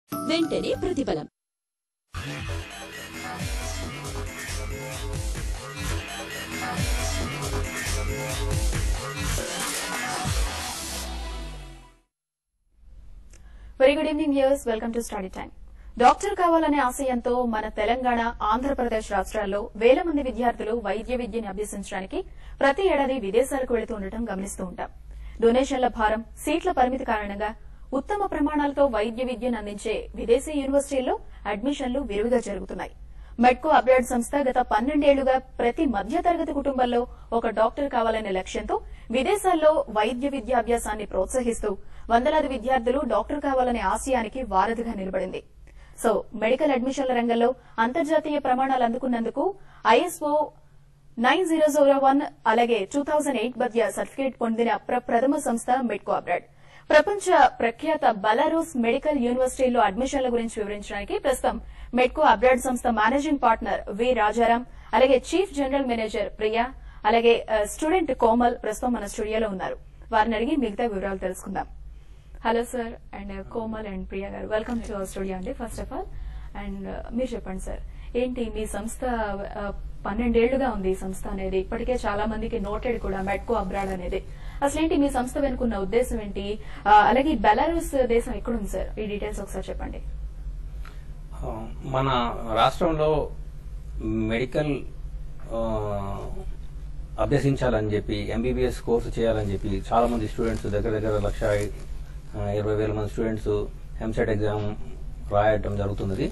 వెంటనే ప్రతిఫలం very good evening viewers welcome to study time doctor కావాలనే ఆశయంతో మన తెలంగాణ ఆంధ్రప్రదేశ్ రాష్ట్రాల్లో వేల మంది విద్యార్థులు వైద్య విద్యను అభ్యసించడానికి ప్రతి ఏడాది విదేశాలకు వెళుతూ ఉండటం గమనిస్తూ ఉంటాం డొనేషన్ల భారం సీట్ల పరిమితి కారణంగా ఉత్తమ ప్రమాణాలతో వైద్య విద్యను అందించే విదేశీ యూనివర్సిటీల్లో అడ్మిషన్లు విరివిగా జరుగుతున్నాయి మెడ్కో అప్డేట్ సంస్థ గత పన్నెండేళ్లుగా ప్రతి మధ్యతరగతి కుటుంబంలో ఒక డాక్టర్ కావాలనే లక్ష్యంతో విదేశాల్లో వైద్య విద్యాభ్యాసాన్ని ప్రోత్సహిస్తూ వందలాది విద్యార్థులు డాక్టర్ కావాలనే ఆశయానికి వారధిగా నిలబడింది సో మెడికల్ అడ్మిషన్ల రంగంలో అంతర్జాతీయ ప్రమాణాలు అందుకున్నందుకు ISO nine zero zero one అలాగే టూ థౌజండ్ ఎయిట్ మధ్య సర్టిఫికేట్ పొందిన ప్ర- ప్రథమ సంస్థ మెడ్కో అబ్రాడ్ ప్రపంచ ప్రఖ్యాత బెలారూస్ మెడికల్ యూనివర్సిటీలో అడ్మిషన్ల గురించి వివరించడానికి ప్రస్తుతం మెడ్కో అబ్రాడ్ సంస్థ మేనేజింగ్ పార్ట్నర్ వి రాజారాం అలాగే చీఫ్ జనరల్ మేనేజర్ ప్రియా అలాగే ఆ, స్టూడెంట్ కోమల్ ప్రస్తుతం మన స్టూడియోలో ఉన్నారు వారిని అడిగి మిగతా వివరాలు తెలుసుకుందాం hello sir and Komal and Priya garu welcome to our studio అండి ఫస్ట్ ఆఫ్ ఆల్ అండ్ మీరు చెప్పండి సార్ ఏంటి మీ సంస్థ ఆ, పన్నెండేళ్లుగా ఉంది ఈ సంస్థ అనేది ఇప్పటికే చాలా మందికి నోటెడ్ కూడా మెడ్కో అబ్రాడ్ అనేది అసలు ఏంటి మీ సంస్థ వెనుకున్న ఉద్దేశం ఏంటి ఆ, అలాగే ఈ బెలారూస్ దేశం ఎక్కడుంది సార్ ఈ డీటెయిల్స్ ఒకసారి చెప్పండి ఆ, మన రాష్ట్రంలో మెడికల్ ఆ, అభ్యసించాలని చెప్పి ఎంబీబీఎస్ కోర్సు చేయాలని చెప్పి చాలా మంది స్టూడెంట్స్ దగ్గర దగ్గర లక్ష ఆ, ఇరవై వేల మంది స్టూడెంట్స్ ఎంసెట్ ఎగ్జామ్ రాయటం జరుగుతున్నది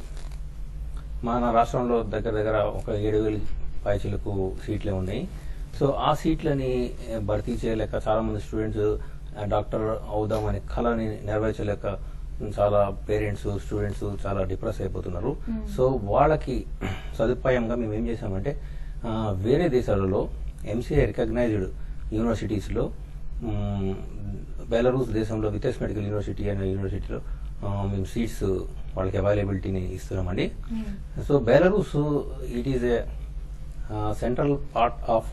మన రాష్ట్రంలో దగ్గర దగ్గర ఒక ఏడు వేలు పైచీలకు సీట్లే ఉన్నాయి సో ఆ సీట్లని భర్తీ చేయలేక చాలా మంది స్టూడెంట్స్ డాక్టర్ అవుదామనే కళని నెరవేర్చలేక చాలా పేరెంట్స్ స్టూడెంట్స్ చాలా డిప్రెస్ అయిపోతున్నారు సో వాళ్ళకి సదుపాయంగా మేము ఏం చేసామంటే ఆ, వేరే దేశాలలో ఎంసీఐ రికగ్నైజ్డ్ యూనివర్సిటీస్లో మ్, బెలరూస్ దేశంలో వితేస్ మెడికల్ యూనివర్సిటీ అనే యూనివర్సిటీలో ఆ, మేము సీట్స్ వాళ్ళకి అవైలబిలిటీని ఇస్తున్నామండి so Belarus it is a central part of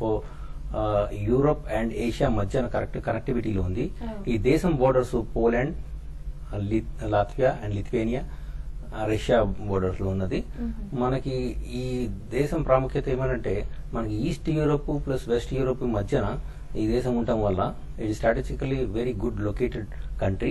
Europe and Asia మధ్యన కరెక్ట్ కనెక్టివిటీలో ఉంది Oh. ఈ దేశం borders Poland Latvia and Lithuania Russia borders లో ఉన్నది మనకి ఈ దేశం ప్రాముఖ్యత ఏమనంటే మనకి east Europe plus west Europe మధ్యన ఈ దేశం ఉండటం వల్ల it strategically very good located country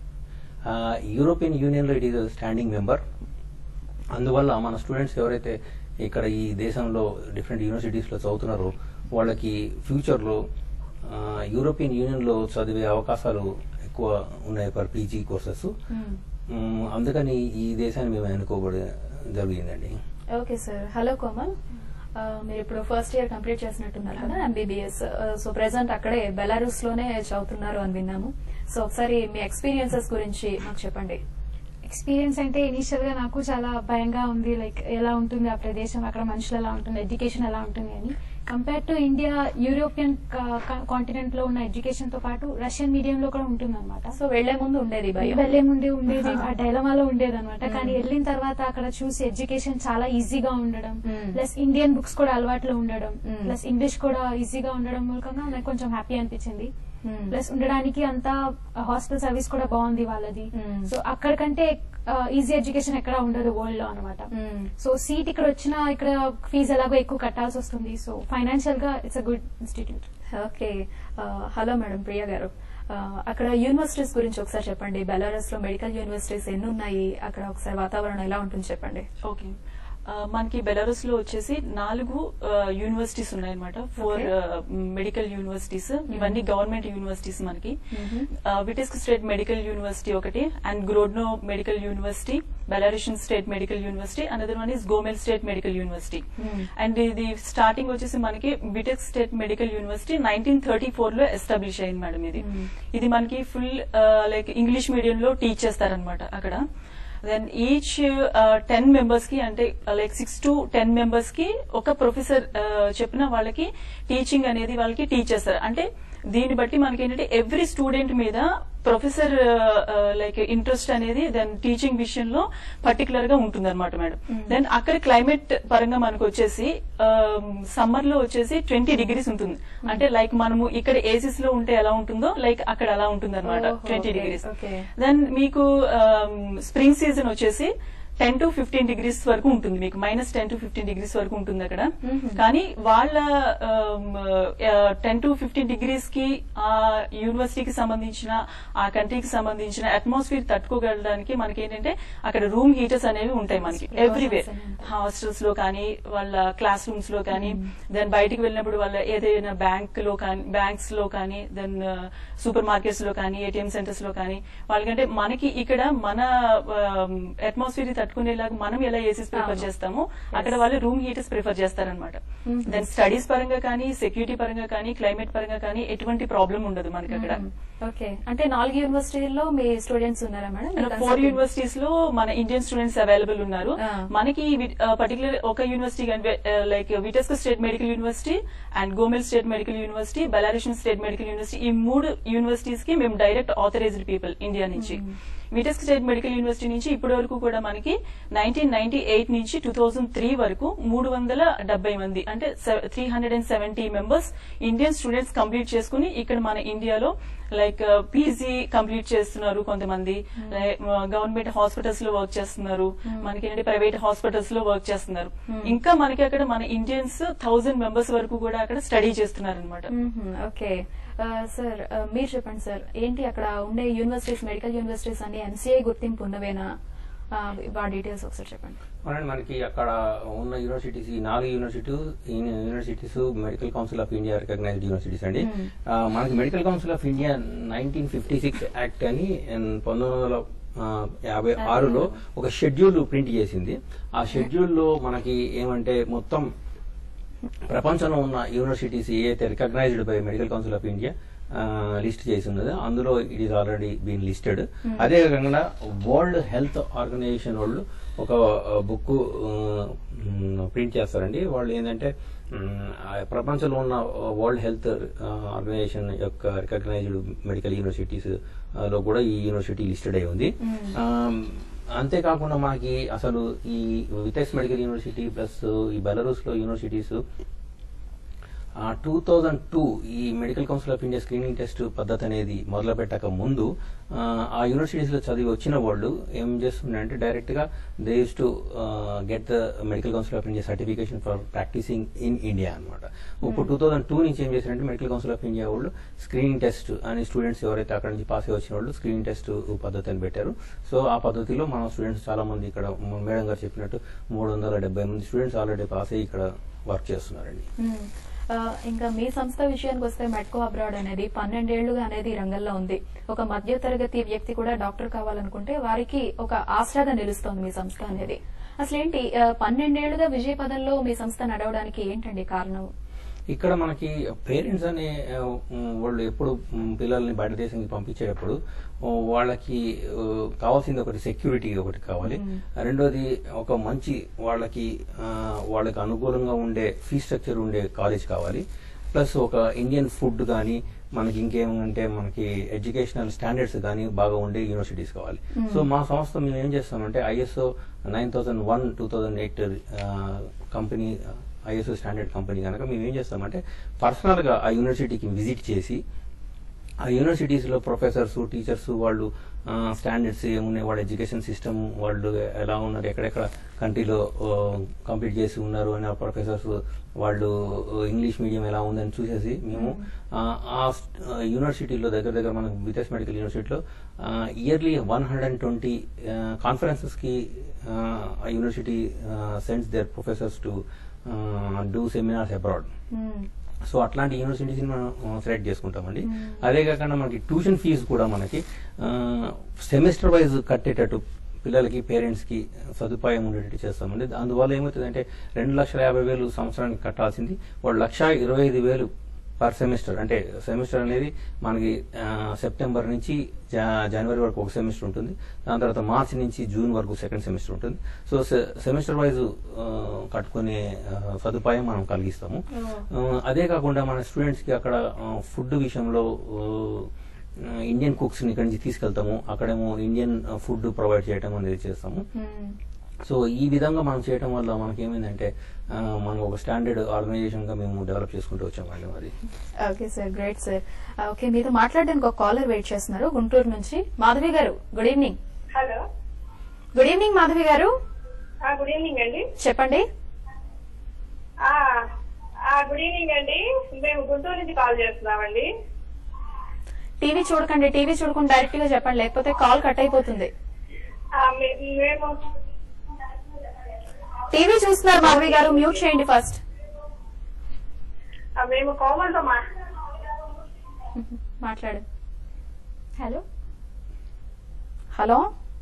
European Union లో ఇట్ ఈస్ స్టాండింగ్ మెంబర్ అందువల్ల మన స్టూడెంట్స్ ఎవరైతే ఇక్కడ ఈ దేశంలో డిఫరెంట్ యూనివర్సిటీస్లో చదువుతున్నారో వాళ్ళకి ఫ్యూచర్లో యూరోపియన్ యూనియన్లో చదివే అవకాశాలు ఎక్కువ ఉన్నాయి ఫర్ పీజీ కోర్సెస్ మ్, అందుకని ఈ దేశాన్ని మేము ఎన్నుకోబడి జరిగిందండి ఓకే సార్ హలో కోమల్ ఆ, మీరు ఇప్పుడు ఫస్ట్ ఇయర్ కంప్లీట్ చేసినట్టున్నారు కదా ఎంబీబీఎస్ సో ప్రెసెంట్ అక్కడే బెలారూస్ లోనే చదువుతున్నారు అని విన్నాము సో ఒకసారి మీ ఎక్స్పీరియన్సెస్ గురించి మాకు చెప్పండి ఎక్స్పీరియన్స్ అంటే ఇనిషియల్ గా నాకు చాలా భయంగా ఉంది లైక్ ఎలా ఉంటుంది ఆ ప్రదేశం అక్కడ మనుషులు ఎలా ఉంటుంది ఎడ్యుకేషన్ ఎలా ఉంటుంది అని compare to India European continent లో ఉన్న ఎడ్యుకేషన్ తో పాటు రష్యన్ మీడియం లో కూడా ఉంటుంది అనమాట సో వెళ్లే ముందు ఉండేది భయం వెళ్లే ముందే ఉండేది ఆహా. ఆ డైలమాలో ఉండేది అనమాట మ్మ్. కానీ వెళ్ళిన తర్వాత అక్కడ చూసి ఎడ్యుకేషన్ చాలా ఈజీగా ఉండడం మ్మ్. ప్లస్ ఇండియన్ బుక్స్ కూడా అలవాట్లో ఉండడం మ్మ్. ప్లస్ ఇంగ్లీష్ కూడా ఈజీగా ఉండడం మూలకంగా నాకు కొంచెం హ్యాపీ అనిపించింది మ్మ్. ప్లస్ ఉండడానికి అంతా హాస్టల్ సర్వీస్ కూడా బాగుంది వాళ్ళది మ్మ్. సో అక్కడికంటే ఈజీ ఎడ్యుకేషన్ ఎక్కడ ఉండదు వరల్డ్ లో అనమాట మ్మ్. సో సీట్ ఇక్కడ వచ్చినా ఇక్కడ ఫీజు ఎలాగో ఎక్కువ కట్టాల్సి వస్తుంది సో ఫైనాన్షియల్ గా it's a good institute okay ఆ, హలో మేడం ప్రియ గారు ఆ, అక్కడ యూనివర్సిటీస్ గురించి ఒకసారి చెప్పండి బెలారస్ లో మెడికల్ యూనివర్సిటీస్ ఎన్ని ఉన్నాయి అక్కడ ఒకసారి వాతావరణం ఎలా ఉంటుంది చెప్పండి ఓకే ఆ, మనకి బెలారస్ లో వచ్చేసి నాలుగు యూనివర్సిటీస్ ఉన్నాయన్నమాట ఫోర్ Okay. మెడికల్ యూనివర్సిటీస్ ఇవన్నీ గవర్నమెంట్ యూనివర్సిటీస్ మనకి Mhm. Vitebsk state medical university ఒకటి and Grodno medical university Belarusian state medical university another one is Gomel state medical university Hmm. And ఇది స్టార్టింగ్ వచ్చేసి మనకి Vitebsk state medical university nineteen thirty four లో establish అయింది madam ఇది Hmm. ఇది మనకి full like English medium లో teach చేస్తారనమాట అక్కడ దెన్ ఈచ్ టెన్ మెంబర్స్ కి అంటే like six to ten members కి ఒక ప్రొఫెసర్ చెప్పిన వాళ్ళకి టీచింగ్ అనేది వాళ్ళకి టీచ్ చేస్తారు అంటే దీన్ని బట్టి మనకి ఏంటంటే ఎవ్రీ స్టూడెంట్ మీద ప్రొఫెసర్ లైక్ ఇంట్రెస్ట్ అనేది దెన్ టీచింగ్ విషయంలో పర్టికులర్ గా ఉంటుంది అనమాట మేడం దెన్ అక్కడ క్లైమేట్ పరంగా మనకు వచ్చేసి సమ్మర్ లో వచ్చేసి ట్వంటీ డిగ్రీస్ ఉంటుంది అంటే లైక్ మనము ఇక్కడ ఏసీస్ లో ఉంటే ఎలా ఉంటుందో లైక్ అక్కడ అలా ఉంటుంది అనమాట ఓహో, twenty okay, degrees okay. Then మీకు స్ప్రింగ్ సీజన్ వచ్చేసి టెన్ టు ఫిఫ్టీన్ డిగ్రీస్ వరకు ఉంటుంది మీకు minus ten to fifteen degrees వరకు ఉంటుంది అక్కడ కానీ వాళ్ళ టెన్ టు ఫిఫ్టీన్ డిగ్రీస్ కి ఆ యూనివర్సిటీకి సంబంధించిన ఆ కంట్రీకి సంబంధించిన అట్మాస్ఫియర్ తట్టుకోగలడానికి మనకి ఏంటంటే అక్కడ రూమ్ హీటర్స్ అనేవి ఉంటాయి మనకి Precautions ఎవ్రీవేర్ అనేవి ఉంటాయి. హాస్టల్స్ లో కానీ వాళ్ళ క్లాస్ రూమ్స్ లో కానీ దెన్ బయటికి వెళ్ళినప్పుడు వాళ్ళ ఏదైనా బ్యాంక్ లో కానీ బ్యాంక్స్ లో కానీ దెన్ సూపర్ మార్కెట్స్ లో కానీ ఏటీఎం సెంటర్స్ లో కానీ వాళ్ళకంటే మనకి ఇక్కడ మన అట్మాస్ఫియర్ తట్టుకునేలాగా మనం ఎలా ఏసీస్ ప్రిఫర్ అవును. చేస్తామో అక్కడ వాళ్ళు రూమ్ హీటర్స్ ప్రిఫర్ చేస్తారనమాట Mhm. దెన్ స్టడీస్ పరంగా కానీ సెక్యూరిటీ పరంగా కానీ క్లైమేట్ పరంగా కానీ ఎటువంటి ప్రాబ్లం ఉండదు మనకి అక్కడ ఓకే అంటే నాలుగు యూనివర్సిటీల్లో మీ స్టూడెంట్స్ ఉన్నారా మేడం మీ ఫోర్ consulting? యూనివర్సిటీస్ లో మన ఇండియన్ స్టూడెంట్స్ అవైలబుల్ ఉన్నారు ఆ. మనకి పర్టికులర్ ఒక university like Vitebsk state medical university and Gomel state medical university Belarusian state medical university ఈ మూడు యూనివర్సిటీస్ కి మేము డైరెక్ట్ ఆథరైజ్డ్ పీపుల్ ఇండియా నుంచి విటస్క్ స్టేట్ మెడికల్ యూనివర్సిటీ నుంచి ఇప్పటి వరకు కూడా మనకి నైన్టీన్ నైన్టీ ఎయిట్ నుంచి టూ థౌసండ్ త్రీ వరకు మూడు వందల డెబ్బై మంది అంటే three hundred and seventy members Indian students complete చేసుకుని ఇక్కడ మన ఇండియాలో లైక్ పీజీ కంప్లీట్ చేస్తున్నారు కొంతమంది గవర్నమెంట్ హాస్పిటల్స్ లో వర్క్ చేస్తున్నారు మనకి ఏంటంటే ప్రైవేట్ హాస్పిటల్స్ లో వర్క్ చేస్తున్నారు ఇంకా మనకి అక్కడ మన ఇండియన్స్ థౌసండ్ మెంబర్స్ వరకు కూడా అక్కడ స్టడీ చేస్తున్నారు అనమాట మ్మ్. ఓకే ఆ, సార్ ఆ, మీరు చెప్పండి సార్ ఏంటి అక్కడ ఉండే యూనివర్సిటీస్ మెడికల్ యూనివర్సిటీస్ అన్ని ఎంసీఐ గుర్తింపు ఉన్నవేనా ఆ, వాటి డీటెయిల్స్ ఒకసారి చెప్పండి అవునండి మనకి అక్కడ ఉన్న యూనివర్సిటీస్ ఈ నాలుగు university universities medical council of India recognised universities అండి ఆ, మనకి medical council of India nineteen fifty six act అని పంతొమ్మిది వందల ఆ, యాభై ఆరులో ఒక షెడ్యూల్ ప్రింట్ చేసింది ఆ షెడ్యూల్ లో మనకి ఏమంటే మొత్తం ప్రపంచంలో ఉన్న యూనివర్సిటీస్ ఏ అయితే recognised by medical council of India list చేసి ఉన్నది అందులో it is already been listed అదే కాకుండా వరల్డ్ హెల్త్ ఆర్గనైజేషన్ వాళ్ళు ఒక బుక్ ప్రింట్ చేస్తారండి వాళ్ళు ఏంటంటే మ్, ఆ ప్రపంచంలో ఉన్న వరల్డ్ హెల్త్ ఆర్గనైజేషన్ యొక్క రికగ్నైజ్డ్ మెడికల్ యూనివర్సిటీస్ లో కూడా ఈ యూనివర్సిటీ లిస్టెడ్ అయి ఉంది ఆ, అంతేకాకుండా మనకి అసలు ఈ విటెక్స్ మెడికల్ యూనివర్సిటీ ప్లస్ ఈ బెలరూస్ లో యూనివర్సిటీస్ టూ థౌజండ్ టూ ఈ medical council of India screening test పద్ధతి అనేది మొదలు పెట్టక ముందు ఆ, ఆ యూనివర్సిటీస్ లో చదివి వచ్చిన వాళ్ళు ఏం చేస్తుండే డైరెక్ట్ గా they used to get the medical council of India certification for practising in India అనమాట ఇప్పుడు టూ థౌసండ్ టూ నుంచి ఏం చేశారంటే మెడికల్ కౌన్సిల్ ఆఫ్ ఇండియా వాళ్ళు స్క్రీనింగ్ టెస్ట్ అని స్టూడెంట్స్ ఎవరైతే అక్కడ నుంచి పాస్ అయ్యి వచ్చిన వాళ్ళు స్క్రీనింగ్ టెస్ట్ పద్ధతి అని పెట్టారు సో ఆ పద్ధతిలో మన స్టూడెంట్స్ చాలా మంది ఇక్కడ మన మేడం గారు చెప్పినట్టు మూడు వందల డెబ్బై మంది స్టూడెంట్స్ ఆల్రెడీ పాస్ అయ్యి ఇక్కడ వర్క్ చేస్తున్నారండి మ్మ్. ఆ, ఇంకా మీ సంస్థ విషయానికి వస్తే మెట్కో అబ్రాడ్ అనేది పన్నెండేళ్లుగా అనేది ఈ రంగంలో ఉంది ఒక మధ్య తరగతి వ్యక్తి కూడా డాక్టర్ కావాలనుకుంటే వారికి ఒక ఆసరాగా నిలుస్తోంది మీ సంస్థ అనేది అసలు ఏంటి ఆ, పన్నెండేళ్లుగా విజయ పదంలో మీ సంస్థ నడవడానికి ఏంటండి కారణం ఇక్కడ మనకి పేరెంట్స్ అనే ఆ, ఉమ్, వాళ్ళు ఎప్పుడు ఉమ్, పిల్లల్ని బయట దేశానికి పంపించేటప్పుడు ఆ, వాళ్ళకి ఆ, కావాల్సింది ఒకటి సెక్యూరిటీ ఒకటి కావాలి రెండోది ఒక మంచి వాళ్ళకి ఆ, వాళ్ళకి అనుకూలంగా ఉండే ఫీ స్ట్రక్చర్ ఉండే కాలేజ్ కావాలి ప్లస్ ఒక ఇండియన్ ఫుడ్ కానీ మనకి ఇంకేమంటే మనకి ఎడ్యుకేషనల్ స్టాండర్డ్స్ కానీ బాగా ఉండే యూనివర్సిటీస్ కావాలి సో మా సంస్థ మేము ఏం చేస్తామంటే ISO nine thousand one two thousand eight company ISO standard company కనుక మేము ఏం చేస్తామంటే పర్సనల్ గా ఆ యూనివర్సిటీకి విజిట్ చేసి ఆ యూనివర్సిటీస్ లో ప్రొఫెసర్స్ టీచర్స్ వాళ్ళు స్టాండర్డ్స్ ఏమున్నాయి వాళ్ళ ఎడ్యుకేషన్ సిస్టమ్ వాళ్ళు ఎలా ఉన్నారు ఎక్కడెక్కడ కంట్రీలో కంప్లీట్ చేసి ఉన్నారు అని ఆ ప్రొఫెసర్స్ వాళ్ళు ఇంగ్లీష్ మీడియం ఎలా ఉందని చూసేసి మేము ఆ, ఆ యూనివర్సిటీలో దగ్గర దగ్గర మనకు బిటెస్ మెడికల్ యూనివర్సిటీలో yearly one hundred and twenty conferences కి ఆ university sends their professors to do seminars abroad మ్మ్. సో అట్లాంటి యూనివర్సిటీస్ మనం సెలెక్ట్ చేసుకుంటామండి అదే కాకుండా మనకి ట్యూషన్ ఫీజు కూడా మనకి సెమిస్టర్ వైజ్ కట్టేటట్టు పిల్లలకి పేరెంట్స్ కి సదుపాయం ఉండేటట్టు చేస్తామండి అందువల్ల ఏమవుతుందంటే రెండు లక్షల యాభై వేలు సంవత్సరానికి కట్టాల్సింది వాళ్ళు లక్ష ఇరవై ఐదు వేలు పర్ సెమిస్టర్ అంటే సెమిస్టర్ అనేది మనకి ఆ, సెప్టెంబర్ నుంచి జా- జనవరి వరకు ఒక సెమిస్టర్ ఉంటుంది దాని తర్వాత మార్చి నుంచి జూన్ వరకు సెకండ్ సెమిస్టర్ ఉంటుంది సో సె- సెమిస్టర్ వైజ్ ఆ, కట్టుకునే ఆ, సదుపాయం మనం కలిగిస్తాము ఆ, అదే కాకుండా మన స్టూడెంట్స్ కి అక్కడ ఆ, ఫుడ్ విషయంలో ఆ, ఇండియన్ కుక్స్ ని ఇక్కడి నుంచి తీసుకెళ్తాము అక్కడేమో ఇండియన్ ఫుడ్ ప్రొవైడ్ చేయడం అనేది చేస్తాము మ్మ్. సో ఈ విధంగా మనం చేయడం వల్ల మనకి ఏమైందంటే ఆ, మనం ఒక స్టాండర్డ్ ఆర్గనైజేషన్ గా మేము డెవలప్ చేసుకుంటూ వచ్చామండి మరి okay sir great sir okay మీతో మాట్లాడడానికి ఒక కాలర్ వెయిట్ చేస్తున్నారు గుంటూరు నుంచి Madhavi garu good evening hello good evening Madhavi garu ఆ, గుడ్ ఈవినింగ్ అండి చెప్పండి ఆ, ఆ, గుడ్ ఈవినింగ్ అండి మేము గుంటూరు నుంచి కాల్ చేస్తున్నామండి టీవీ చూడకండి టీవీ చూడకుండా డైరెక్ట్ గా చెప్పండి లేకపోతే కాల్ కట్ అయిపోతుంది ఆ, మే- మేము టీవీ చూస్తున్నారు మాధవి గారు మ్యూట్ చేయండి ఫస్ట్ ఆ, మేము కోమల్తో మా మాట్లాడు హలో హలో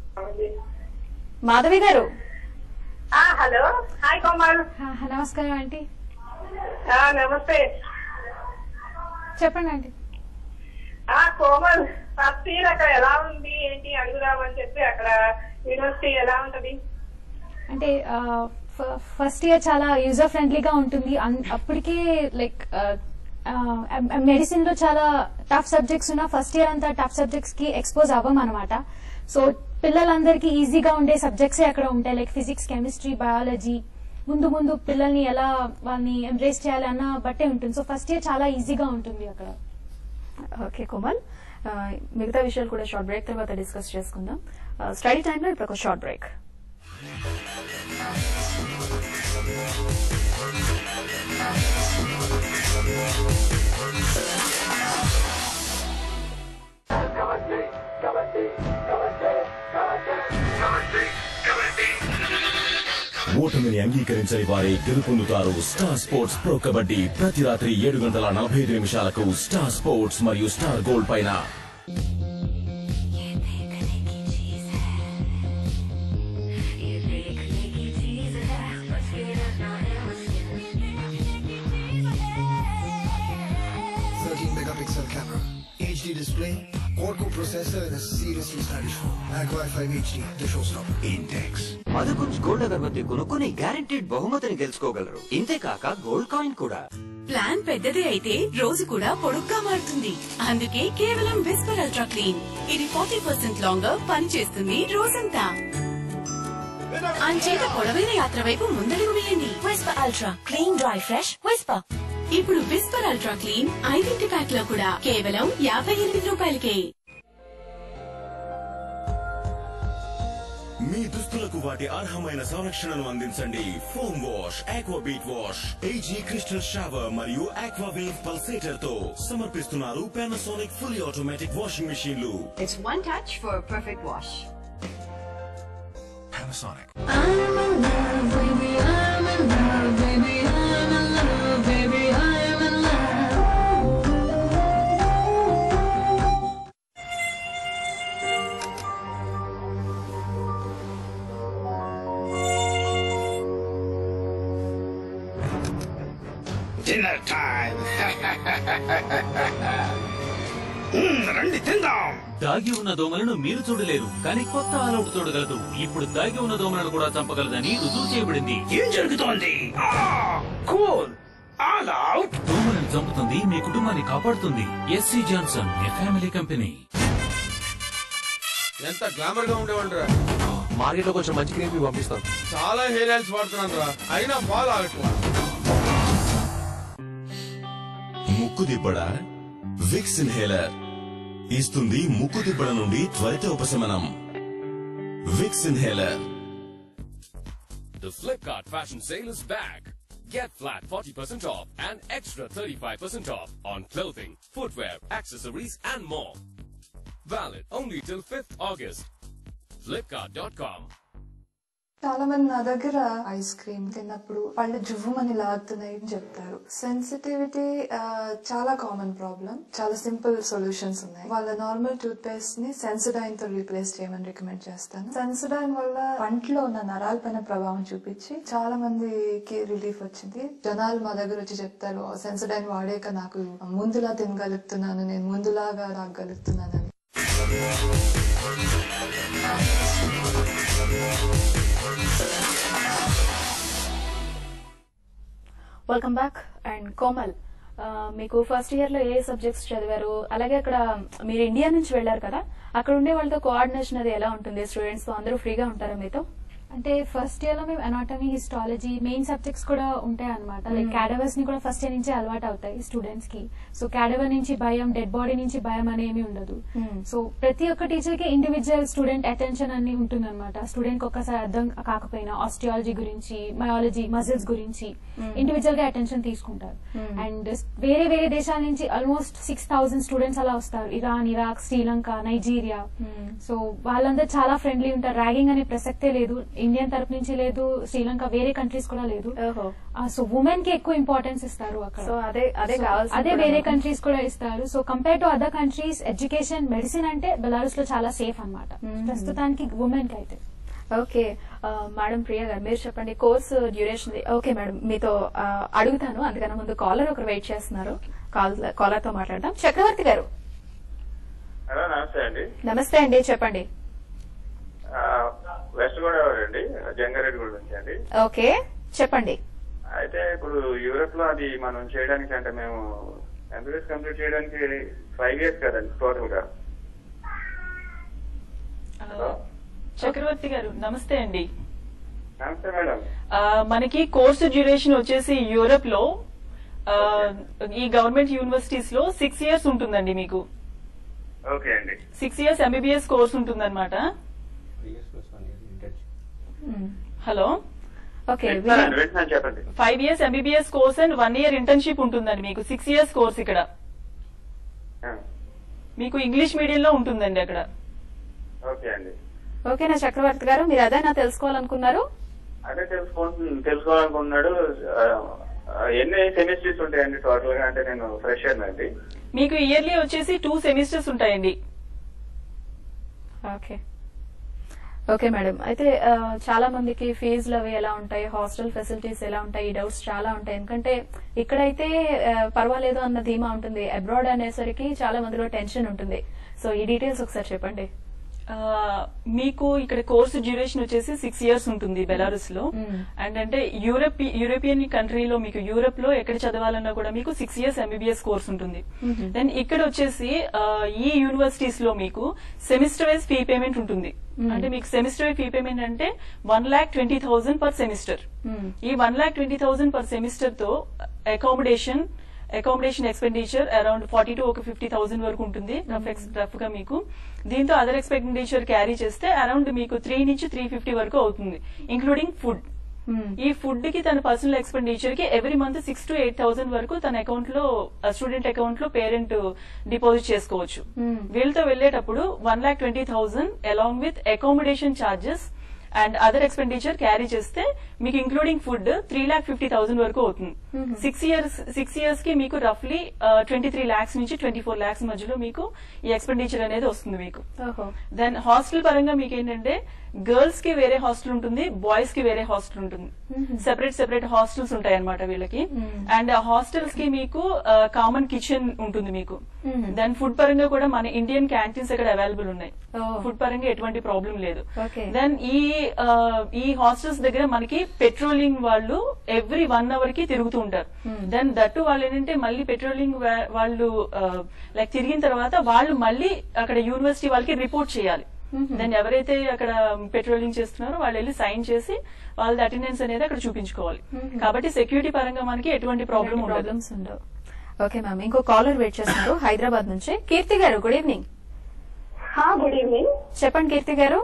మాధవి గారు ఆ, హలో హాయ్ కోమల్ నమస్కారం ఆంటీ ఆ, నమస్తే చెప్పండి ఆంటీ ఆ కోమల్ ఫస్ట్ ఇయర్ అక్కడ ఎలా ఉంది ఏంటి అడుగుదామని చెప్పి అక్కడ యూనివర్సిటీ ఎలా ఉంటది అంటే ఫస్ట్ ఇయర్ చాలా యూజర్ ఫ్రెండ్లీగా ఉంటుంది అన్- అప్పటికే లైక్ మెడిసిన్ లో చాలా టఫ్ సబ్జెక్ట్స్ ఉన్న ఫస్ట్ ఇయర్ అంతా టఫ్ సబ్జెక్ట్స్ కి ఎక్స్పోజ్ అవ్వం అనమాట సో పిల్లలందరికీ ఈజీగా ఉండే సబ్జెక్ట్స్ అక్కడ ఉంటాయి లైక్ ఫిజిక్స్ కెమిస్ట్రీ బయాలజీ ముందు ముందు పిల్లల్ని ఎలా వాళ్ళని ఎంబ్రేస్ చేయాలి అన్న బట్టే ఉంటుంది సో ఫస్ట్ ఇయర్ చాలా ఈజీగా ఉంటుంది అక్కడ ఓకే కోమల్ ఆ, మిగతా విషయాలు కూడా షార్ట్ బ్రేక్ తర్వాత డిస్కస్ చేసుకుందాం స్టడీ టైంలో ఇప్పుడు ఒక షార్ట్ బ్రేక్ ఓటమిని అంగీకరించని వారే గెలుపొందుతారు స్టార్ స్పోర్ట్స్ ప్రో కబడ్డీ ప్రతి రాత్రి ఏడు గంటల నలభై ఐదు నిమిషాలకు స్టార్ స్పోర్ట్స్ మరియు స్టార్ గోల్డ్ పైన Thirteen megapixel camera, HD display, quad-core processor, and a seriously stylish phone. Agri 5 HD, the showstopper. Intex. Madhukunj gold agarbatti కొనుక్కుని గ్యారంటీడ్ బహుమతిని గెలుచుకోగలరు ఇంతేకాక గోల్డ్ కాయిన్ కూడా ప్లాన్ పెద్దదే అయితే రోజు కూడా పొడుగ్గా మారుతుంది అందుకే కేవలం విస్పర్ అల్ట్రా క్లీన్ ఇది ఫార్టీ పర్సెంట్ లాంగర్ పనిచేస్తుంది రోజంతా అంచేత పొడవైన యాత్ర వైపు ముందడుగు వేయండి Whisper ultra clean dry fresh Whisper ఇప్పుడు విస్పర్ అల్ట్రా క్లీన్ ఐదింటి ప్యాక్ లో కూడా కేవలం యాభై ఎనిమిది రూపాయలకే మీ దుస్తులకు వాటి అర్హమైన సంరక్షణను అందించండి foam wash aqua beat wash AG crystal shower మరియు ఆక్వా వేవ్ పల్సేటర్ తో సమర్పిస్తున్నారు పానాసోనిక్ ఫుల్లీ ఆటోమేటిక్ వాషింగ్ మెషీన్లు It's one touch for a perfect wash. Panasonic. Dinner time మ్మ్, రండి తిందాం దాగి ఉన్న దోమలను మీరు చూడలేరు కానీ కొత్త ఆలౌట్ చూడగలదు ఇప్పుడు దాగి ఉన్న దోమలను కూడా చంపగలదని రుజువు చేయబడింది ఏం జరుగుతోంది కూల్ ఆల్ అవుట్ దోమలను చంపుతుంది మీ కుటుంబాన్ని కాపాడుతుంది SC Johnson a family company ఎంత గ్లామర్ గా ఉండేవాడు మార్కెట్ లో కొంచెం మంచి క్రీమ్ పంపిస్తాం చాలా హెయిర్ ఆయిల్స్ వాడుతున్నాను రా అయినా బాల్ ఆగట్లా ముక్కు దిబ్బడ విక్స్ ఇన్హేలర్ ఇస్తుంది ముక్కు దిబ్బడ నుండి త్వరిత ఉపశమనం Vicks inhaler The Flipkart fashion sale is back. Get flat 40% off and extra 35% off on clothing, footwear, accessories and more. Valid only till 5th August. Flipkart.com. చాలా మంది నా దగ్గర ఐస్ క్రీమ్ తిన్నప్పుడు పళ్ళు జువ్వుమని లాగుతున్నాయి అని చెప్తారు సెన్సిటివిటీ చాలా కామన్ ప్రాబ్లం చాలా సింపుల్ సొల్యూషన్స్ ఉన్నాయి వాళ్ళ నార్మల్ టూత్ పేస్ట్ ని సెన్సడైన్ తో రీప్లేస్ చేయమని రికమెండ్ చేస్తాను సెన్సడైన్ వల్ల పంటలో ఉన్న నరాల పైన ప్రభావం చూపించి చాలా మందికి రిలీఫ్ వచ్చింది జనాలు మా దగ్గర వచ్చి చెప్తారు సెన్సడైన్ వాడాక నాకు ముందులా తినగలుగుతున్నాను నేను ముందులాగా రాగలుగుతున్నానని వెల్కమ్ బ్యాక్ అండ్ కోమల్ ఆ, మీకు ఫస్ట్ ఇయర్ లో ఏ సబ్జెక్ట్స్ చదివారు అలాగే అక్కడ మీరు ఇండియా నుంచి వెళ్లారు కదా అక్కడ ఉండే వాళ్ళతో కోఆర్డినేషన్ అది ఎలా ఉంటుంది స్టూడెంట్స్ తో అందరూ ఫ్రీగా ఉంటారా మీతో అంటే ఫస్ట్ ఇయర్ లో మేము అనాటమీ హిస్టాలజీ మెయిన్ సబ్జెక్ట్స్ కూడా ఉంటాయి అనమాట లైక్ క్యాడవర్స్ ని కూడా ఫస్ట్ ఇయర్ నుంచి అలవాటు అవుతాయి స్టూడెంట్స్ కి సో క్యాడవర్ నుంచి భయం డెడ్ బాడీ నుంచి భయం అనేమి ఉండదు సో ప్రతి ఒక్క టీచర్ కి ఇండివిజువల్ స్టూడెంట్ అటెన్షన్ అన్ని ఉంటుంది అనమాట స్టూడెంట్ కి ఒక్కసారి అర్థం కాకపోయినా ఆస్టియాలజీ గురించి మయాలజీ మజిల్స్ గురించి Hmm. ఇండివిజువల్ గా అటెన్షన్ తీసుకుంటారు Hmm. అండ్ వేరే వేరే దేశాల నుంచి ఆల్మోస్ట్ సిక్స్ థౌసండ్ స్టూడెంట్స్ అలా వస్తారు Iran Iraq Sri Lanka Nigeria so వాళ్ళందరూ చాలా ఫ్రెండ్లీ ఉంటారు ర్యాగింగ్ అనే ప్రసక్తే లేదు ఇండియన్ తరపు నుంచి లేదు శ్రీలంక వేరే కంట్రీస్ కూడా లేదు సో ఉమెన్ కి ఎక్కువ ఇంపార్టెన్స్ ఇస్తారు అక్కడ So, అదే- అదే So, కావాల్సింది అదే కూడా వేరే మాకు. కంట్రీస్ కూడా ఇస్తారు so compare to other countries education medicine అంటే బెలారస్ లో చాలా సేఫ్ అన్నమాట ప్రస్తుతానికి ఉమెన్ కి అయితే ఓకే ఆ, మేడం ప్రియా గారు మీరు చెప్పండి కోర్స్ డ్యూరేషన్ ఓకే మేడం మీతో ఆ, అడుగుతాను అందుకని ముందు కాలర్ ఒకరు వెయిట్ చేస్తున్నారు కాల్ కాలర్ తో మాట్లాడదాం చక్రవర్తి గారు హలో నమస్తే అండి నమస్తే అండి చెప్పండి ఆ, వెస్ట్ గోదావరి అండి జంగారెడ్డిగూడ నుంచి అండి ఓకే చెప్పండి అయితే ఇప్పుడు యూరోప్ లో అది మనం చేయడానికి అంటే మేము ఎంబీబీఎస్ కంప్లీట్ చేయడానికి ఫైవ్ ఇయర్స్ కదండి టోటల్ గా చక్రవర్తి గారు నమస్తే అండి నమస్తే మేడం ఆ, మనకి కోర్సు డ్యూరేషన్ వచ్చేసి యూరోప్ లో ఆ, ఈ గవర్నమెంట్ యూనివర్సిటీస్ లో సిక్స్ ఇయర్స్ ఉంటుందండి మీకు ఓకే అండి సిక్స్ ఇయర్స్ ఎంబీబీఎస్ కోర్స్ ఉంటుందన్నమాట హలో ఓకే వింటున్నానండి, వింటున్నాను చెప్పండి five years MBBS course and one year internship ఉంటుందండి మీకు సిక్స్ ఇయర్స్ కోర్స్ ఇక్కడ మీకు ఇంగ్లీష్ మీడియం లో ఉంటుందండి అక్కడ ఓకే అండి ఓకేనా చక్రవర్తి గారు మీరు అదేనా తెలుసుకోవాలనుకున్నారు అదే తెలుసుకో తెలుసుకోవాలనుకున్నాడు ఆ, ఆ, ఎన్ని సెమిస్టర్స్ ఉంటాయండి టోటల్ గా అంటే నేను ఫ్రెషర్ అండి మీకు ఇయర్లీ వచ్చేసి టూ సెమిస్టర్స్ ఉంటాయండి ఓకే ఓకే మేడం అయితే ఆ, చాలా మందికి ఫీజులు అవి ఎలా ఉంటాయి హాస్టల్ ఫెసిలిటీస్ ఎలా ఉంటాయి ఈ డౌట్స్ చాలా ఉంటాయి ఎందుకంటే ఇక్కడైతే ఆ, పర్వాలేదు అన్న ధీమా ఉంటుంది అబ్రాడ్ అనేసరికి చాలా మందిలో టెన్షన్ ఉంటుంది సో ఈ డీటెయిల్స్ ఒకసారి చెప్పండి ఆ, మీకు ఇక్కడ కోర్సు డ్యూరేషన్ వచ్చేసి సిక్స్ ఇయర్స్ ఉంటుంది బెలారస్ లో అండ్ అంటే యూరోప్ యూరోపియన్ కంట్రీలో మీకు యూరోప్ లో ఎక్కడ చదవాలన్నా కూడా మీకు సిక్స్ ఇయర్స్ ఎంబీబీఎస్ కోర్స్ ఉంటుంది Mhm. దెన్ ఇక్కడ వచ్చేసి ఆ, ఈ యూనివర్సిటీస్ లో మీకు సెమిస్టర్ వైజ్ ఫీ పేమెంట్ ఉంటుంది Mhm. అంటే మీకు సెమిస్టర్ వైజ్ ఫీ పేమెంట్ అంటే one lakh twenty thousand per semester ఈ one lakh twenty thousand per semester తో accommodation accommodation expenditure around forty to ఒక ఫిఫ్టీ థౌసండ్ వరకు ఉంటుంది రఫ్ ఎక్స్ రఫ్ గా మీకు దీంతో అదర్ ఎక్స్పెండిచర్ క్యారీ చేస్తే అరౌండ్ మీకు త్రీ నుంచి త్రీ ఫిఫ్టీ వరకు అవుతుంది ఇంక్లూడింగ్ ఫుడ్ ఈ ఫుడ్ కి తన పర్సనల్ ఎక్స్పెండిచర్ కి every month six to eight thousand వరకు తన అకౌంట్ లో స్టూడెంట్ అకౌంట్ లో పేరెంట్ డిపాజిట్ చేసుకోవచ్చు వీళ్ళతో వెళ్ళేటప్పుడు one lakh twenty thousand along with accommodation charges and other expenditure carry చేస్తే మీకు including food three lakh fifty thousand వరకు అవుతుంది Mhm. Six years six years కి మీకు రఫ్లీ ట్వంటీ త్రీ లాక్స్ నుంచి ట్వంటీ ఫోర్ లాక్స్ మధ్యలో మీకు ఈ ఎక్స్పెండిచర్ అనేది వస్తుంది మీకు ఓహో దెన్ హాస్టల్ పరంగా మీకు ఏంటంటే గర్ల్స్ కి వేరే హాస్టల్ ఉంటుంది బాయ్స్ కి వేరే హాస్టల్ ఉంటుంది Mhm. సెపరేట్ సెపరేట్ హాస్టల్స్ ఉంటాయి అనమాట వీళ్ళకి అండ్ హాస్టల్స్ కి మీకు కామన్ కిచెన్ ఉంటుంది మీకు Mhm. దెన్ ఫుడ్ పరంగా కూడా మన ఇండియన్ క్యాంటీన్స్ ఇక్కడ అవైలబుల్ ఉన్నాయి Oh. ఫుడ్ పరంగా ఎటువంటి ప్రాబ్లం లేదు ఓకే దెన్ ఈ ఆ, ఈ హాస్టల్స్ దగ్గర మనకి పెట్రోలింగ్ వాళ్ళు ఎవ్రీ వన్ అవర్ కి తిరుగుతూ ఉంటారు Hmm. దెన్ దట్టు వాళ్ళు ఏంటంటే మళ్ళీ పెట్రోలింగ్ వా- వాళ్ళు లైక్ తిరిగిన తర్వాత వాళ్ళు మళ్ళీ అక్కడ యూనివర్సిటీ వాళ్ళకి రిపోర్ట్ చేయాలి Mhm. దెన్ ఎవరైతే అక్కడ పెట్రోలింగ్ చేస్తున్నారో వాళ్ళు వెళ్ళి సైన్ చేసి వాళ్ళ అటెండెన్స్ అనేది అక్కడ చూపించుకోవాలి Mhm. కాబట్టి సెక్యూరిటీ పరంగా మనకి ఎటువంటి ప్రాబ్లం ఉండదు ప్రాబ్లమ్స్ ఉండవు ఓకే మ్యామ్ ఇంకో కాలర్ వెయిట్ చేస్తున్నారు హైదరాబాద్ నుంచి కీర్తి గారు గుడ్ ఈవినింగ్ గుడ్ ఈవినింగ్ చెప్పండి కీర్తి గారు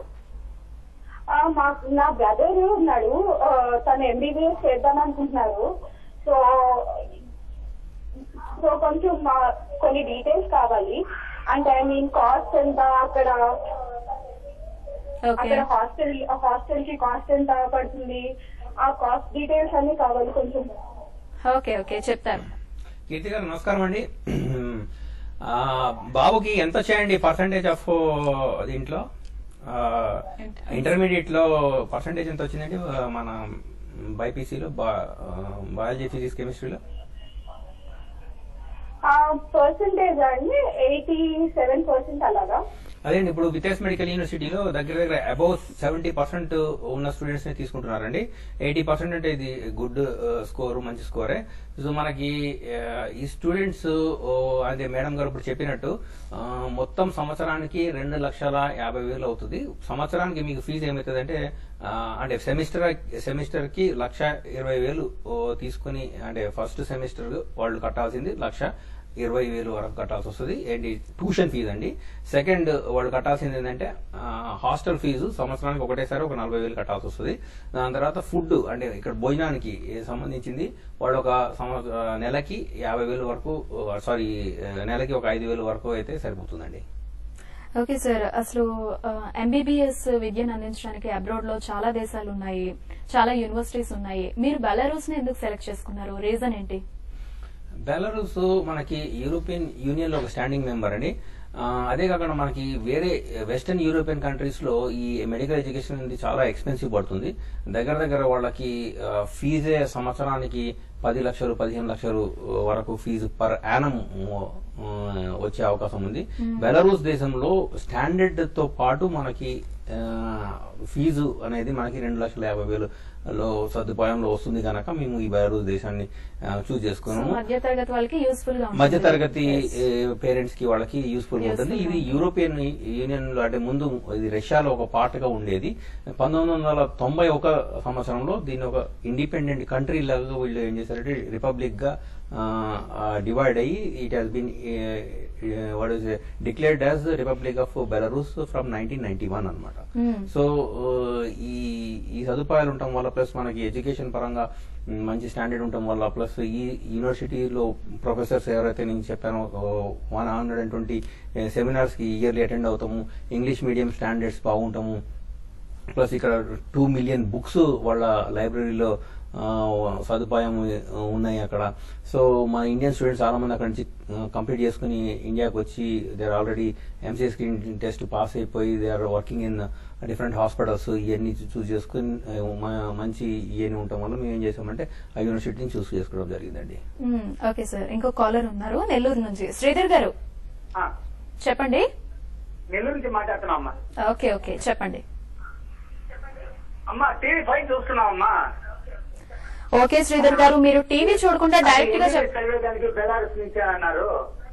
మా నా బ్రదర్ ఉన్నాడు ఆ, తను ఎంబీబీఎస్ చేద్దాం అనుకుంటున్నారు సో సో కొంచెం మా కొన్ని డీటెయిల్స్ కావాలి అంటే ఐ మీన్ కాస్ట్ ఎంత అక్కడ Okay. అక్కడ హాస్టల్ హాస్టల్ కి కాస్ట్ ఎంత పడుతుంది ఆ కాస్ట్ డీటెయిల్స్ అన్ని కావాలి కొంచెం ఓకే ఓకే చెప్తారు కీర్తి గారు నమస్కారం అండి ఆ, బాబుకి ఎంత వచ్చాయండి పర్సంటేజ్ ఆఫ్ దీంట్లో ఇంటర్మీడియట్ లో పర్సంటేజ్ ఎంత వచ్చిందండి ఆ, మన బైపీసీలో బయాలజీ ఫిజిక్స్ కెమిస్ట్రీలో పర్సంటేజ్ అండి ఎయిటీ సెవెన్ పర్సెంట్ అలాగా అదేండి ఇప్పుడు వితేస్ మెడికల్ యూనివర్సిటీలో దగ్గర దగ్గర అబౌవ్ సెవెంటీ పర్సెంట్ ఉన్న స్టూడెంట్స్ ని తీసుకుంటున్నారండి ఎయిటీ పర్సెంట్ అంటే ఇది గుడ్ స్కోర్ మంచి స్కోరే సో మనకి ఆ, ఈ స్టూడెంట్స్ అదే మేడం గారు ఇప్పుడు చెప్పినట్టు ఆ, మొత్తం సంవత్సరానికి రెండు లక్షల యాభై వేలు అవుతుంది సంవత్సరానికి మీకు ఫీజు ఏమవుతుంది అంటే అంటే సెమిస్టర్ సెమిస్టర్ కి లక్ష ఇరవై వేలు ఓ, తీసుకుని అంటే ఫస్ట్ సెమిస్టర్ వాళ్ళు కట్టాల్సింది లక్ష ఇరవై వేలు వరకు కట్టాల్సి వస్తుంది ఏంటి ట్యూషన్ ఫీజు అండి సెకండ్ వాళ్ళు కట్టాల్సింది ఏంటంటే హాస్టల్ ఫీజు సంవత్సరానికి ఒకటేసారి ఒక నలభై వేలు కట్టాల్సి వస్తుంది దాని తర్వాత ఫుడ్ అంటే ఇక్కడ భోజనానికి సంబంధించింది వాళ్ళు ఒక సంవ- ఆ, నెలకి యాభై వేలు వరకు సారీ నెలకి ఒక ఐదు వేలు వరకు అయితే సరిపోతుందండి ఓకే సార్ అసలు ఎంబీబీఎస్ విద్యను అందించడానికి అబ్రాడ్ లో చాలా దేశాలు ఉన్నాయి చాలా యూనివర్సిటీస్ ఉన్నాయి మీరు బెలారూస్ ని ఎందుకు సెలెక్ట్ చేసుకున్నారు రీజన్ ఏంటి బెలరూస్ మనకి యూరోపియన్ యూనియన్ లో ఒక స్టాండింగ్ మెంబర్ అండి ఆ, అదే కాకుండా మనకి వేరే వెస్టర్న్ యూరోపియన్ కంట్రీస్ లో ఈ మెడికల్ ఎడ్యుకేషన్ అనేది చాలా ఎక్స్పెన్సివ్ పడుతుంది దగ్గర దగ్గర వాళ్ళకి ఆ, ఫీజే సంవత్సరానికి పది లక్షలు పదిహేను లక్షలు వరకు ఫీజు పర్ యానం వచ్చే అవకాశం ఉంది Hmm. బెలరూస్ దేశంలో స్టాండర్డ్ తో పాటు మనకి ఆ, ఫీజు అనేది మనకి రెండు లక్షల యాభై వేలు లో సదుపాయంలో వస్తుంది కనుక మేము ఈ బెలరూస్ దేశాన్ని చూస్ సో చేసుకున్నాము మధ్య తరగతి వాళ్ళకి యూస్ఫుల్ గా ఉంటుంది. మధ్య తరగతి Yes. పేరెంట్స్ కి వాళ్ళకి యూస్ఫుల్ గా ఉంటుంది Useful ఇది గా యూరోపియన్ యూనియన్ లో అంటే ముందు ఇది రష్యాలో ఒక పార్ట్ గా ఉండేది పంతొమ్మిది వందల తొంభై ఒక సంవత్సరంలో దీన్ని ఒక ఇండిపెండెంట్ కంట్రీ లాగా వీళ్ళు ఏం చేశారంటే రిపబ్లిక్ గా డివైడ్ అయ్యి it has been what is declared as republic of Belarus from nineteen ninety one అనమాట Hmm. సో ఈ ఈ సదుపాయాలు ఉండటం వల్ల ప్లస్ మనకి ఎడ్యుకేషన్ పరంగా మ్, మంచి స్టాండర్డ్ ఉండటం వల్ల ప్లస్ ఈ యూనివర్సిటీలో ప్రొఫెసర్స్ ఎవరైతే నేను చెప్పానో one hundred and twenty seminars కి ఇయర్లీ అటెండ్ అవుతాము ఇంగ్లీష్ మీడియం స్టాండర్డ్స్ బాగుంటాము ప్లస్ ఇక్కడ టూ మిలియన్ బుక్స్ వాళ్ళ లైబ్రరీలో ఆ, సదుపాయం ఉన్నాయి అక్కడ సో మా ఇండియన్ స్టూడెంట్స్ చాలా మంది అక్కడ నుంచి కంప్లీట్ చేసుకుని ఇండియాకి వచ్చి they are already MCA screen test pass అయిపోయి they are working in different hospitals ఇవన్నీ చూస్ చేసుకుని ఆ, మ- మంచి ఇవన్నీ ఉండటం వల్ల మేము ఏం చేసామంటే ఆ యూనివర్సిటీని చూస్ చేసుకోవడం జరిగిందండి మ్మ్. ఓకే సార్ ఇంకో కాలర్ ఉన్నారు నెల్లూరు నుంచి శ్రీధర్ గారు చెప్పండి నెల్లూరు నుంచి మాట్లాడుతున్నాం అమ్మా ఓకే ఓకే చెప్పండి అమ్మా టీవీ ఫైవ్ చూస్తున్నాం అమ్మా ఓకే శ్రీధర్ గారు మీరు టీవీ చూడకుండా డైరెక్ట్ గా చెప్ చదివేదానికి బెలారస్ నుంచి అన్నారు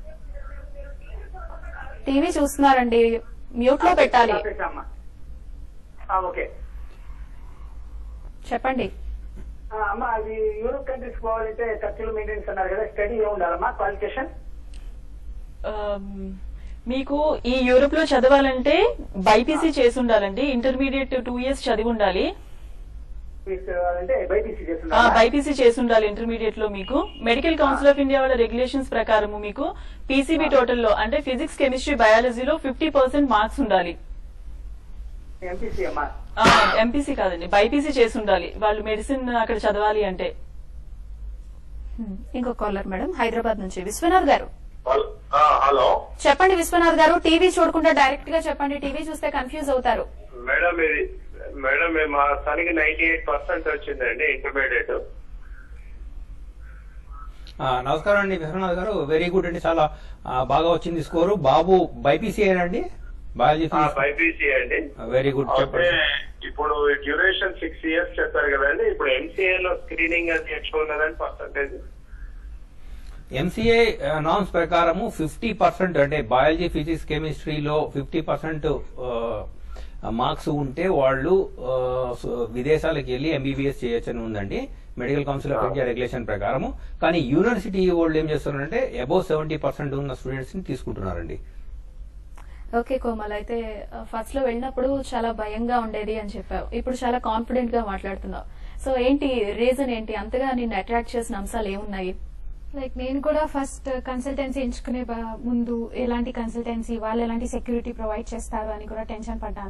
టీవీ చూస్తున్నారండి మ్యూట్ లో పెట్టాలి ఆపేసమ్మా. ఆ, ఓకే చెప్పండి ఆ, అమ్మా అది యూరోప్ కంట్రీస్ పోవాలంటే ఖర్చులు మెయింటెనెన్స్ అన్నారు కదా స్టడీ ఏ ఉండాలమ్మా క్వాలిఫికేషన్ ఆమ్, మీకు ఈ యూరోప్ లో చదవాలంటే బైపీసీ చేసి ఉండాలండి ఇంటర్మీడియట్ టూ ఇయర్స్ చదివి ఉండాలి అంటే బైపీసీ ఆ, చేస్తున్నారు బైపీసీ చేసి ఉండాలి ఇంటర్మీడియట్ లో మీకు మెడికల్ కౌన్సిల్ ఆఫ్ ఇండియా వాళ్ళ రెగ్యులేషన్స్ ప్రకారము మీకు పీసీబీ టోటల్ లో అంటే ఫిజిక్స్ కెమిస్ట్రీ బయాలజీలో ఫిఫ్టీ పర్సెంట్ మార్క్స్ ఉండాలి ఎంపీసీ అమ్మా ఎంపీసీ కాదండి బైపీసీ చేసి ఉండాలి వాళ్ళు మెడిసిన్ అక్కడ చదవాలి అంటే మ్మ్. ఇంకో కాలర్ మేడం హైదరాబాద్ నుంచి విశ్వనాథ్ గారు హలో చెప్పండి విశ్వనాథ్ గారు టీవీ చూడకుండా డైరెక్ట్ గా చెప్పండి టీవీ చూస్తే కన్ఫ్యూజ్ అవుతారు మేడం ఇది మేడం మేము మా సనికి నైన్టీ ఎయిట్ పర్సెంట్ వచ్చిందండి ఇంటర్మీడియట్ ఆ, నమస్కారం అండి విశ్వనాథ్ గారు వెరీ గుడ్ అండి చాలా ఆ, బాగా వచ్చింది స్కోరు బాబు బైపీసీ అండి బయాలజీ బైపీసీ అండి వెరీ గుడ్ అయితే చెప్పండి ఇప్పుడు డ్యూరేషన్ సిక్స్ ఇయర్స్ చెప్పారు కదండి ఇప్పుడు ఎంసీఏ లో స్క్రీనింగ్ అది ఎక్కువ ఉన్నదండి పర్సంటేజ్ ఎంసీఏ నామ్స్ ప్రకారము ఫిఫ్టీ పర్సెంట్ అంటే బయాలజీ ఫిజిక్స్ కెమిస్ట్రీలో ఫిఫ్టీ పర్సెంట్ మార్క్స్ ఉంటే వాళ్ళు ఆ, సో- విదేశాలకు వెళ్ళి ఎంబీబీఎస్ చేయొచ్చని ఉందండి medical council of India regulation ప్రకారము కానీ యూనివర్సిటీ వాళ్ళు ఏం చేస్తున్నారంటే అబౌవ్ సెవెంటీ పర్సెంట్ ఉన్న స్టూడెంట్స్ ని తీసుకుంటున్నారండి ఓకే కోమల్ అయితే ఫస్ట్ లో వెళ్ళినప్పుడు చాలా భయంగా ఉండేది అని చెప్పావు ఇప్పుడు చాలా కాన్ఫిడెంట్ గా మాట్లాడుతున్నావు సో ఏంటి రీజన్ ఏంటి అంతగా నిన్ను అట్రాక్ట్ చేసిన అంశాలు ఏమున్నాయి లైక్ నేను కూడా ఫస్ట్ కన్సల్టెన్సీ ఎంచుకునే బ- ముందు ఎలాంటి కన్సల్టెన్సీ వాళ్ళు ఎలాంటి సెక్యూరిటీ ప్రొవైడ్ చేస్తారు అని కూడా టెన్షన్ పడ్డాను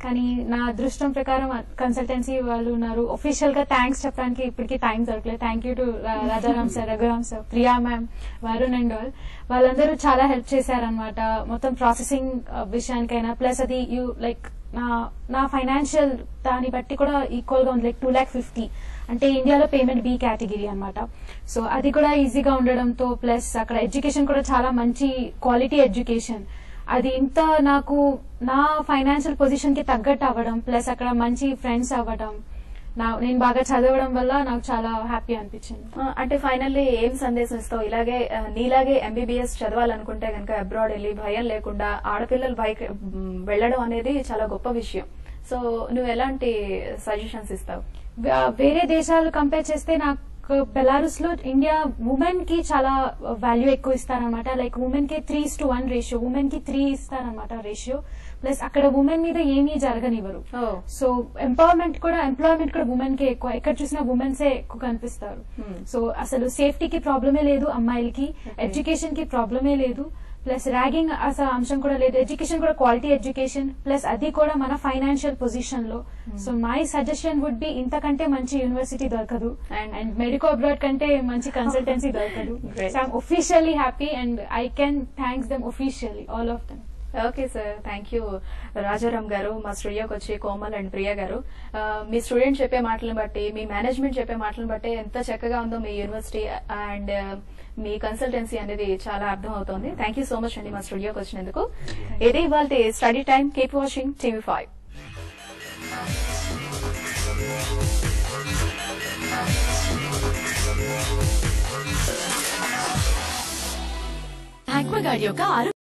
కానీ నా అదృష్టం ప్రకారం కన్సల్టెన్సీ వాళ్ళు ఉన్నారు ఒఫీషియల్ గా థ్యాంక్స్ చెప్పడానికి ఇప్పటికీ టైం దొరకలేదు thank you to Rajaram sir Raghuram sir Priya ma'am Varun and all వాళ్ళందరూ చాలా హెల్ప్ చేశారనమాట మొత్తం ప్రాసెసింగ్ విషయానికైనా ప్లస్ అది యూ లైక్ నా నా ఫైనాన్షియల్ దాన్ని బట్టి కూడా ఈక్వల్ గా ఉంది లైక్ టూ ల్యాక్ ఫిఫ్టీ అంటే ఇండియాలో పేమెంట్ బి కేటగిరీ అన్నమాట సో అది కూడా ఈజీగా ఉండడంతో ప్లస్ అక్కడ ఎడ్యుకేషన్ కూడా చాలా మంచి క్వాలిటీ ఎడ్యుకేషన్ అది ఇంత నాకు నా ఫైనాన్షియల్ పొజిషన్ కి తగ్గట్టు అవ్వడం ప్లస్ అక్కడ మంచి ఫ్రెండ్స్ అవ్వడం నా నేను బాగా చదవడం వల్ల నాకు చాలా హ్యాపీ అనిపించింది ఆ, అంటే ఫైనల్లీ ఏం సందేశం ఇస్తావు ఇలాగే ఆ, నీలాగే ఎంబీబీఎస్ చదవాలనుకుంటే కనుక అబ్రాడ్ వెళ్ళి భయం లేకుండా ఆడపిల్లలు బైక్ మ్, వెళ్ళడం అనేది చాలా గొప్ప విషయం సో నువ్వు ఎలాంటి సజెషన్స్ ఇస్తావు వే- వేరే దేశాలు కంపేర్ చేస్తే నాకు బెలారస్ లో ఇండియా ఉమెన్ కి చాలా వాల్యూ ఎక్కువ ఇస్తారనమాట లైక్ ఉమెన్ కి three to one ratio women కి త్రీ ఇస్తారనమాట రేషియో ప్లస్ అక్కడ ఉమెన్ మీద ఏమీ జరగనివ్వరు సో ఎంపవర్మెంట్ కూడా ఎంప్లాయ్మెంట్ కూడా ఉమెన్ కే ఎక్కువ ఎక్కడ చూసినా ఉమెన్సే ఎక్కువ కనిపిస్తారు సో అసలు సేఫ్టీకి ప్రాబ్లమే లేదు అమ్మాయిలకి ఎడ్యుకేషన్ కి ప్రాబ్లమే లేదు ప్లస్ ర్యాగింగ్ అసలు అంశం కూడా లేదు ఎడ్యుకేషన్ కూడా క్వాలిటీ ఎడ్యుకేషన్ ప్లస్ అది కూడా మన ఫైనాన్షియల్ పొజిషన్ లో so my suggestion would be ఇంతకంటే మంచి యూనివర్సిటీ దొరకదు అండ్ మెడికో అబ్రాడ్ కంటే మంచి కన్సల్టెన్సీ దొరకదు Great. So I'm officially happy and I can thanks them officially all of them okay sir thank you Rajaram garu మా స్టూడియోకి వచ్చి కోమల్ అండ్ ప్రియ గారు ఆ, మీ స్టూడెంట్ చెప్పే మాటలను బట్టి మీ మేనేజ్మెంట్ చెప్పే మాటలను బట్టి ఎంత చక్కగా ఉందో మీ యూనివర్సిటీ అండ్ మీ కన్సల్టెన్సీ అనేది చాలా అర్థం అవుతోంది థ్యాంక్ యూ సో మచ్ అండి మా స్టూడియోకి వచ్చినందుకు ఇది ఇవాళ study time keep watching TV five Aquaguard యొక్క ఆరు